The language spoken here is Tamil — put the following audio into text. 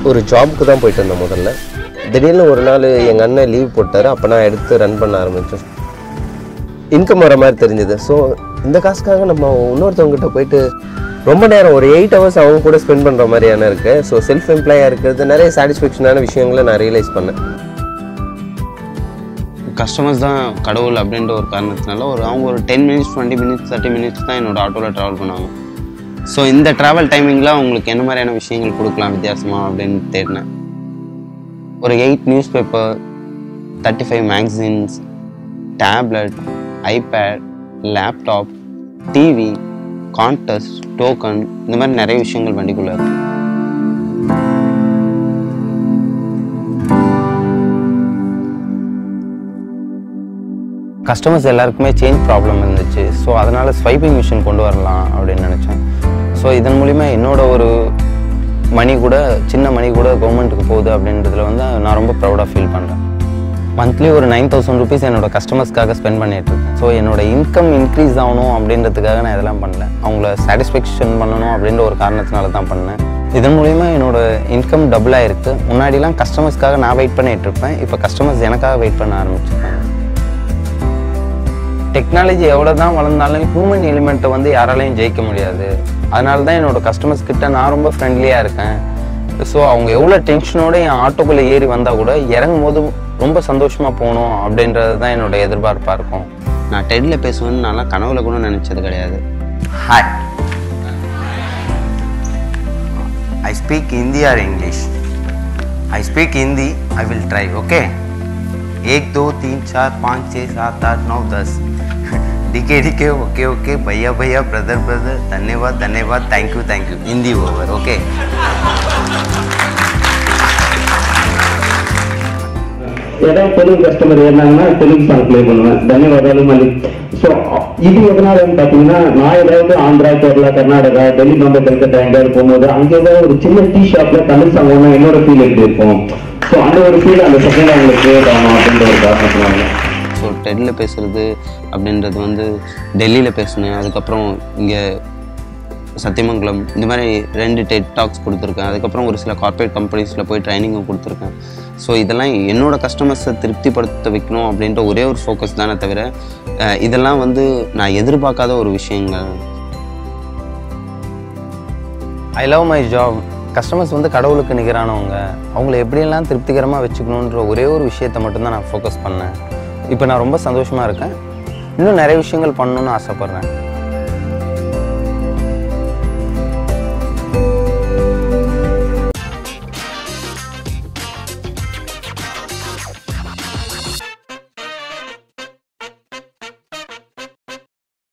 ஒரு ஜாபுக்கு தான் போயிட்டு இருந்தேன் முதல்ல திடீர்னு ஒரு நாள் எங்கள் அண்ணன் லீவ் போட்டார் அப்போ நான் எடுத்து ரன் பண்ண ஆரம்பித்தேன் இன்கம் வர மாதிரி தெரிஞ்சது ஸோ இந்த காசுக்காக நம்ம இன்னொருத்தவங்ககிட்ட போயிட்டு ரொம்ப நேரம் ஒரு எயிட் ஹவர்ஸ் அவங்க கூட ஸ்பெண்ட் பண்ணுற மாதிரியான இருக்கு ஸோ செல்ஃப் எம்ப்ளாயாக இருக்கிறது நிறைய சாட்டிஸ்ஃபேக்ஷனான விஷயங்களை நான் ரியலைஸ் பண்ணேன் கஸ்டமர்ஸ் தான் கடவுள் அப்படின்ற ஒரு காரணத்தினால ஒரு அவங்க ஒரு ten minutes twenty minutes thirty minutes தான் என்னோட ஆட்டோவில் ட்ராவல் பண்ணுவாங்க ஸோ இந்த ட்ராவல் டைமிங்கில் அவங்களுக்கு என்ன மாதிரியான விஷயங்கள் கொடுக்கலாம் வித்தியாசமாக அப்படின்னு தேடினேன் ஒரு eight newspaper thirty five magazines tablet iPad laptop TV contest token இந்த மாதிரி நிறைய விஷயங்கள் வண்டிக்குள்ளே இருக்கு கஸ்டமர்ஸ் எல்லாருக்குமே சேஞ்ச் ப்ராப்ளம் இருந்துச்சு ஸோ அதனால் ஸ்வைப்பிங் மிஷின் கொண்டு வரலாம் அப்படின்னு நினச்சேன் ஸோ இதன் மூலிமா என்னோட ஒரு மணி கூட சின்ன மணி கூட கவர்மெண்ட்டுக்கு போகுது அப்படின்றதுல வந்து நான் ரொம்ப ப்ரௌடாக ஃபீல் பண்ணுறேன் மந்த்லி ஒரு நைன் தௌசண்ட் ருபீஸ் என்னோட கஸ்டமர்ஸ்க்காக ஸ்பெண்ட் பண்ணிட்டு இருக்கேன் ஸோ என்னோட இன்கம் இன்க்ரீஸ் ஆகணும் அப்படின்றதுக்காக நான் இதெல்லாம் பண்ணல அவங்கள சாட்டிஸ்ஃபேக்ஷன் பண்ணணும் அப்படின்ற ஒரு காரணத்தினால தான் பண்ணேன் இதன் மூலிமா என்னோட இன்கம் டபுள் ஆயிருக்கு முன்னாடிலாம் கஸ்டமர்ஸ்க்காக நான் வெயிட் பண்ணிட்டு இருப்பேன் இப்போ கஸ்டமர்ஸ் எனக்காக வெயிட் பண்ண ஆரம்பிச்சிருக்காங்க டெக்னாலஜி எவ்வளோ தான் வளர்ந்தாலும் ஹியூமன் எலிமெண்ட்டை வந்து யாராலையும் ஜெயிக்க முடியாது அதனால தான் என்னோட கஸ்டமர்ஸ் கிட்ட நான் ரொம்ப ஃப்ரெண்ட்லியாக இருக்கேன் ஸோ அவங்க எவ்வளோ டென்ஷனோட என் ஆட்டோக்குள்ளே ஏறி வந்தால் கூட இறங்கும் போது ரொம்ப சந்தோஷமாக போகணும் அப்படின்றது தான் என்னோட எதிர்பார்ப்பாக இருக்கும் நான் டெட்டில் பேசுவேன்னு நான்லாம் கனவுல கூட நினச்சது கிடையாது hi I speak Hindi or English. I speak Hindi. I will try. Okay. एक दो तीन चार पाँच छः सात आठ नौ दस डीके डीके ओके ओके भैया भैया ब्रदर ब्रदर धन्यवाद धन्यवाद thank you thank you Hindi over okay ஏதாவது தெலுங்கு கஸ்டமர் ஏறினாங்கன்னா தெலுங்கு சாங் ப்ளே பண்ணுவேன் தன்யவாதாலு மலிக் ஸோ இது எதனாலன்னு பார்த்தீங்கன்னா நான் ஏதாவது ஆந்திரா கேரளா கர்நாடகா டெல்லி பாம்பே கல்கத்தா எங்கேயாவது போகும்போது அங்கே ஏதாவது ஒரு சின்ன டீ ஷாப்ல தமிழ் சாங் ஒன்று என்னோட ஃபீல் எப்படி இருக்கும் ஸோ அந்த ஒரு ஃபீல் அந்த செகண்ட் அவங்களுக்கு கிரியேட் ஆகணும் அப்படின்ற ஒரு காரணத்தினால ஸோ டெல்லியில் பேசுகிறது அப்படின்றது வந்து டெல்லியில் பேசினேன் அதுக்கப்புறம் இங்கே சத்தியமங்கலம் இந்த மாதிரி ரெண்டு டெட் டாக்ஸ் கொடுத்துருக்கேன் அதுக்கப்புறம் ஒரு சில கார்ப்பரேட் கம்பெனிஸில் போய் ட்ரைனிங்கும் கொடுத்துருக்கேன் ஸோ இதெல்லாம் என்னோட கஸ்டமர்ஸை திருப்திப்படுத்த வைக்கணும் அப்படின்ற ஒரே ஒரு ஃபோக்கஸ் தானே தவிர அஹ், இதெல்லாம் வந்து நான் எதிர்பார்க்காத ஒரு விஷயங்கள் I love my job customers வந்து கடவுளுக்கு நிகரானவங்க அவங்கள எப்படியெல்லாம் திருப்திகரமாக வச்சுக்கணுன்ற ஒரே ஒரு விஷயத்தை மட்டும்தான் நான் ஃபோக்கஸ் பண்ணேன் இப்போ நான் ரொம்ப சந்தோஷமாக இருக்கேன் இன்னும் நிறைய விஷயங்கள் பண்ணணும்னு ஆசைப்பட்றேன்